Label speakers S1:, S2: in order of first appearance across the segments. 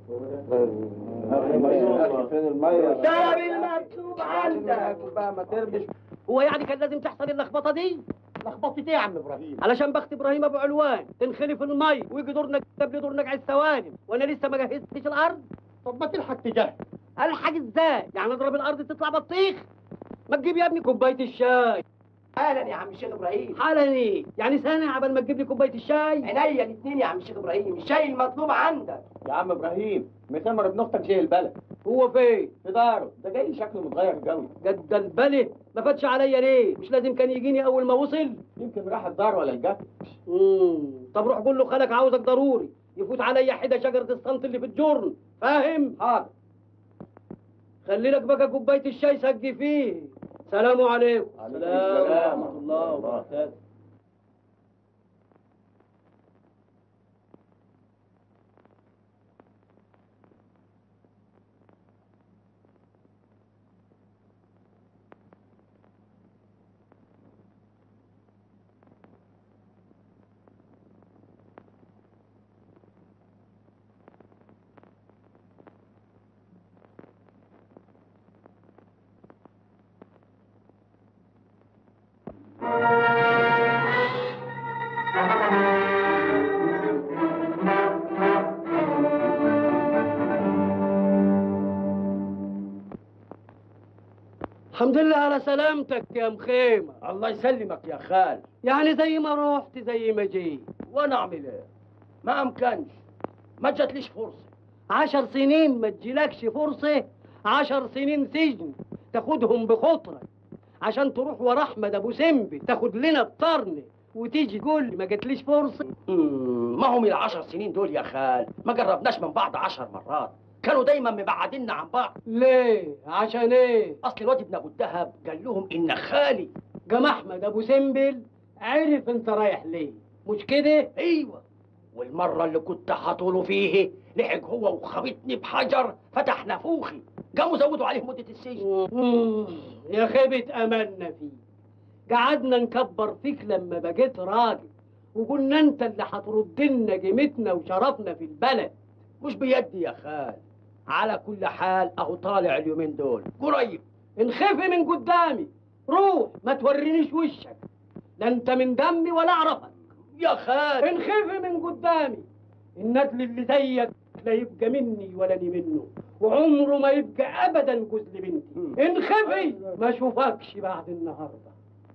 S1: شرب المكتوب عندك
S2: بقى ما ترمش
S3: هو يعني كان لازم تحصل اللخبطه دي لخبطه ايه يا عم ابراهيم علشان بخت ابراهيم ابو علوان تنخلف المي ويجي دورنا قبل دورنا على السوالم وانا لسه ما جهزتش الارض طب ما تلحق تجهز الحق ازاي يعني اضرب الارض تطلع بطيخ ما تجيب يا ابني كوبايه الشاي
S1: حالا يا عم الشيخ ابراهيم
S3: حالا ايه يعني سنه عبال ما تجيب لي كوبايه الشاي
S1: عينيا الاثنين يا عم الشيخ ابراهيم الشاي المطلوب عندك
S2: يا عم ابراهيم مسمر ابن اختك جاي البلد
S3: هو فين
S2: في داره ده جاي شكله متغير قوي
S3: جد البله ما فاتش عليا ليه مش لازم كان يجيني اول ما وصل
S2: يمكن راح الدار ولا الجد
S3: مم. طب روح قول له خالك عاوزك ضروري يفوت عليا حده شجره الصمت اللي في الجرن فاهم
S2: حاضر
S3: خلي لك بقى كوبايه الشاي سجي فيه سلام عليكم
S2: عليكم
S3: السلام
S2: السلام
S3: ورحمه الله وبركاته الحمد لله على سلامتك يا مخيمة
S1: الله يسلمك يا خال
S3: يعني زي ما رحت زي ما جيت
S1: وانا اعمل ايه ما امكنش ما جاتليش فرصه
S3: عشر سنين ما تجيلكش فرصة عشر سنين سجن تاخدهم بخطرك عشان تروح ورا احمد ابو سمبي تاخد لنا الطرن وتيجي تقول لي ما جاتليش فرصة
S1: مم، ما هم العشر سنين دول يا خال ما قربناش من بعض عشر مرات كانوا دايما مبعديننا عن بعض
S3: ليه عشان ايه
S1: اصل الواد ابن ابو الدهب قال لهم ان خالي
S3: جم احمد ابو سمبل عرف انت رايح ليه مش كده
S1: ايوه والمره اللي كنت حاطوله فيه لحق هو وخبطني بحجر فتح نافوخي قاموا زودوا عليه مده السجن
S3: مم، يا خيبة املنا فيه قعدنا نكبر فيك لما بقيت راجل وقلنا انت اللي هترد لنا قيمتنا وشرفنا في البلد
S1: مش بيدي يا خال على كل حال اهو طالع اليومين دول قريب
S3: انخفي من قدامي روح ما تورينيش وشك لا انت من دمي ولا اعرفك
S1: يا خال
S3: انخفي من قدامي الندل اللي زيك لا يبقى مني ولا لي منه وعمره ما يبقى ابدا جوز لبنتي انخفي ما اشوفكش بعد النهارده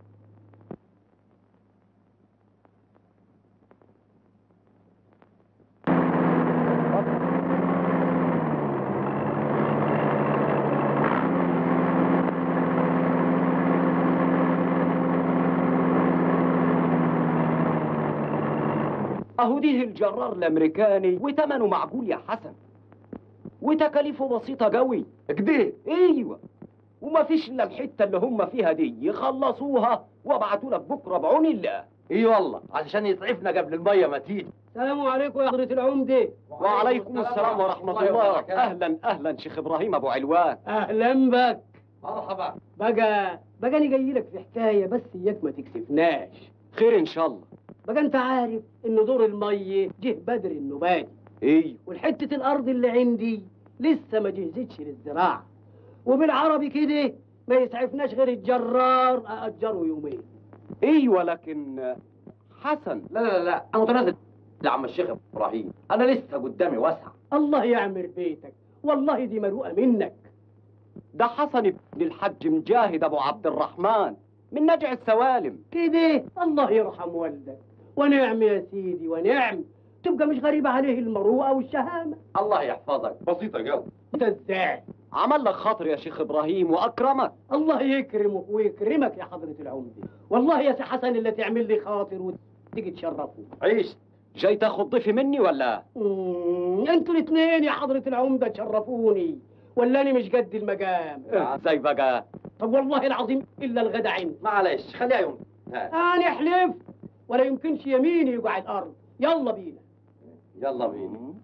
S4: اهو دي الجرار الامريكاني وتمنه معقول يا حسن وتكاليفه بسيطة قوي كده ايوه وما فيش الا الحتة اللي هم فيها دي يخلصوها وابعتوا لك بكرة بعون الله
S2: اي والله علشان يسعفنا قبل الميه ما تيجي
S3: السلام عليكم يا حضرة العمدة
S4: وعليكم السلام ورحمة الله اهلا اهلا شيخ ابراهيم ابو علوان
S3: اهلا بك
S2: مرحبا
S3: بقى بقى انا جاي لك في حكايه بس اياك ما تكسفناش
S4: خير ان شاء الله
S3: بقى انت عارف ان دور الميه جه بدر النباتي
S4: ايوه
S3: والحته الارض اللي عندي لسه ما جهزتش للزراعه وبالعربي كده ما يسعفناش غير الجرار اجره يومين
S4: ايوه لكن حسن
S2: لا لا لا انا متنازل يا عم الشيخ ابراهيم انا لسه قدامي واسعه
S3: الله يعمر بيتك والله دي مروءه منك
S4: ده حسن ابن الحج مجاهد ابو عبد الرحمن من نجع السوالم
S3: كده الله يرحم والدك ونعم يا سيدي ونعم تبقى مش غريبة عليه المروءة والشهامة
S2: الله يحفظك بسيطه قوي
S3: انت ازاي
S4: عمل لك خاطر يا شيخ ابراهيم واكرمك
S3: الله يكرمه ويكرمك يا حضرة العمدة والله يا سي حسن اللي تعمل لي خاطر وتيجي تشرفه
S2: عيش
S4: جاي تاخد ضيفي مني ولا
S3: مم، انتوا الاثنين يا حضرة العمدة تشرفوني ولا انا مش قد المقام
S4: ازاي بقى
S3: طب والله العظيم الا الغدا عندي
S2: معلش خليها يوم ها.
S3: انا حلفت ولا يمكنش يميني يقع الارض يلا بينا
S2: يلا بينا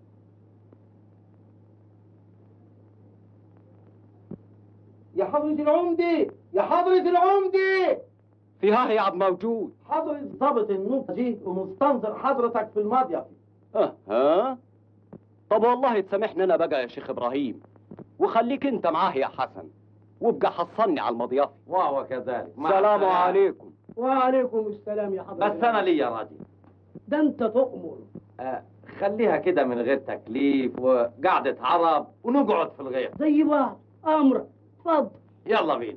S2: يا حضرة العمدة يا حضرة العمدة
S4: فيها يا عبد موجود
S2: حضرة ضابط النقطة دي ومستنظر حضرتك في المضيف
S4: اه ها طب والله تسامحني انا بقى يا شيخ ابراهيم وخليك انت معاه يا حسن وابقى حصلني على المضيافه
S2: وهو كذلك مع
S4: السلام
S2: السلامة.
S4: عليكم
S3: وعليكم السلام يا حضرة
S2: بس انا ليا راضي
S3: ده انت تؤمر
S2: آه خليها كده من غير تكليف وقعدة عرب ونقعد في الغيط
S3: زي بعض امرك اتفضل
S2: يلا بينا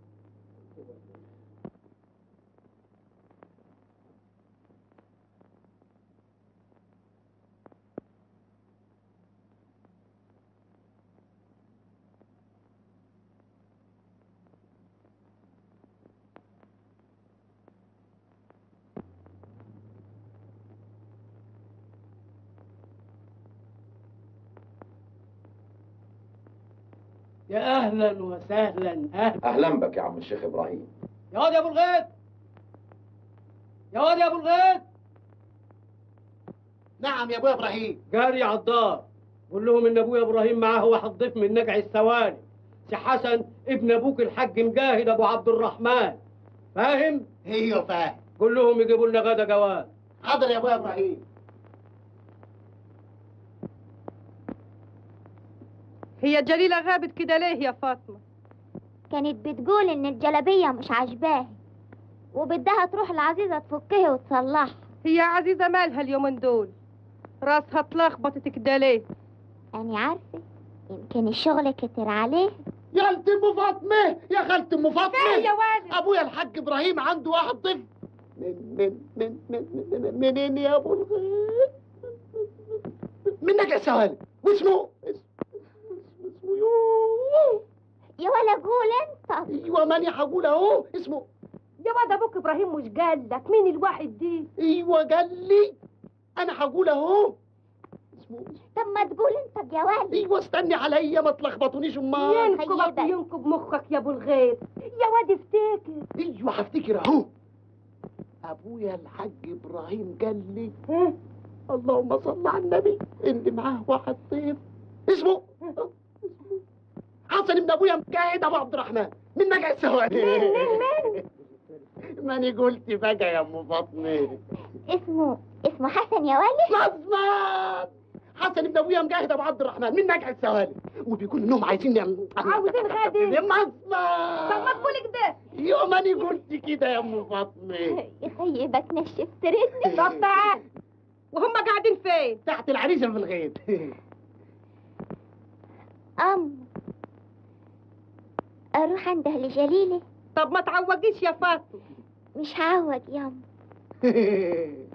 S3: يا اهلا وسهلا اهلا
S2: اهلا بك يا عم الشيخ ابراهيم
S3: يا واد يا ابو الغيط يا واد يا ابو الغيط
S1: نعم يا ابويا ابراهيم
S3: جاري على الدار قول لهم ان ابويا ابراهيم معاه واحد ضيف من نجع السواني سي حسن ابن ابوك الحاج مجاهد ابو عبد الرحمن فاهم
S1: ايوه فاهم
S3: قول لهم يجيبوا لنا غدا جواد
S1: حاضر يا ابويا ابراهيم
S5: هي جليلة غابت كده ليه يا فاطمة؟
S6: كانت بتقول ان الجلابية مش عاجباها وبدها تروح العزيزة تفكها وتصلحها
S5: هي عزيزة مالها اليومين دول؟ راسها اتلخبطت كده ليه؟
S6: أنا عارفة يمكن الشغل كتر عليه
S1: يا خالة ام فاطمه يا خالة ام فاطمه
S5: يا والد
S1: ابويا الحاج ابراهيم عنده واحد ضيف من من من من من منين يا ابو الغيط من نجع سوالي واسمه اسمه اسمه يوه
S6: يا ولا قول انت
S1: ايوه ماني هقول اهو اسمه
S5: يا واد ابوك ابراهيم مش قال لك مين الواحد دي؟
S1: ايوه قال لي انا هقول اهو اسمه
S6: طب ما تقول انت يا ولد
S1: ايوه استني عليا ما تلخبطونيش امال
S5: ينكبك
S6: خيبك.
S5: ينكب مخك يا ابو الغيط يا واد افتكر
S1: ايوه هفتكر اهو ابويا الحاج ابراهيم قال لي
S5: ها؟
S1: اللهم صل على النبي اللي معاه واحد طيب اسمه اسمه حسن ابن ابويا مجاهد ابو عبد الرحمن من نجع السواني
S5: مين مين مين؟
S1: ماني قلت بقى يا ام فاطمه
S6: اسمه اسمه حسن يا ولد
S1: مظبط حسن ابن ابويا مجاهد ابو عبد الرحمن من نجع السواني وبيقول انهم عايزين
S5: عاوزين غادي.
S1: مظبط
S5: طب ما تقول كده
S1: يا ماني قلت كده يا ام فاطمه
S6: يخيبك نشف تريدني
S5: طب تعال وهم قاعدين فين؟
S1: تحت العريسه في الغيط
S6: أم أروح عنده لجليلة
S5: طب ما تعوجيش يا فاطمة
S6: مش هعوج ياما